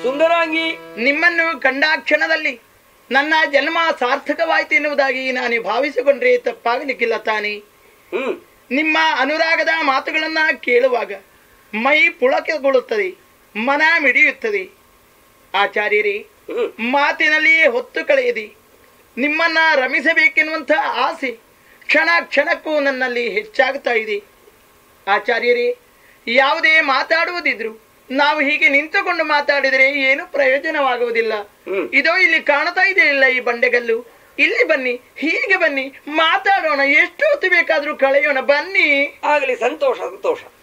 ಸುಂದರಾಂಗಿ ನಿಮ್ಮನ್ನು ಕಂಡ ಕ್ಷಣದಲ್ಲಿ ನನ್ನ ಜನ್ಮ ಸಾರ್ಥಕವಾಯಿತು ಎನ್ನುವುದಾಗಿ ನಾನು ಭಾವಿಸಿಕೊಂಡ್ರೆ ತಪ್ಪಾಗಲಿಕ್ಕಿಲ್ಲ ತಾನೇ ಹ್ಮ್ ನಿಮ್ಮ ಅನುರಾಗದ ಮಾತುಗಳನ್ನ ಕೇಳುವಾಗ ಮೈ ಪುಳಕಗೊಳ್ಳುತ್ತದೆ ಮನ ಮಿಡಿಯುತ್ತದೆ ಆಚಾರ್ಯರೇ ಹ್ಮ್ ಮಾತಿನಲ್ಲಿ ಹೊತ್ತು ಕಳೆಯದಿ ನಿಮ್ಮನ್ನ ರಮಿಸಬೇಕೆನ್ನುವಂಥ ಆಸೆ ಕ್ಷಣ ಕ್ಷಣಕ್ಕೂ ನನ್ನಲ್ಲಿ ಹೆಚ್ಚಾಗ್ತಾ ಇದೆ ಆಚಾರ್ಯರೇ ಯಾವುದೇ ಮಾತಾಡುವುದಿದ್ರು ನಾವು ಹೀಗೆ ನಿಂತುಕೊಂಡು ಮಾತಾಡಿದರೆ ಏನು ಪ್ರಯೋಜನವಾಗುವುದಿಲ್ಲ ಹ್ಮ್. ಇದೋ ಇಲ್ಲಿ ಕಾಣ್ತಾ ಇದೆ ಇಲ್ಲ ಈ ಬಂಡೆಗಲ್ಲು ಇಲ್ಲಿ ಬನ್ನಿ ಹೀಗೆ ಬನ್ನಿ ಮಾತಾಡೋಣ ಎಷ್ಟು ಹೊತ್ತು ಬೇಕಾದ್ರೂ ಕಳೆಯೋಣ ಬನ್ನಿ ಆಗಲಿ ಸಂತೋಷ ಸಂತೋಷ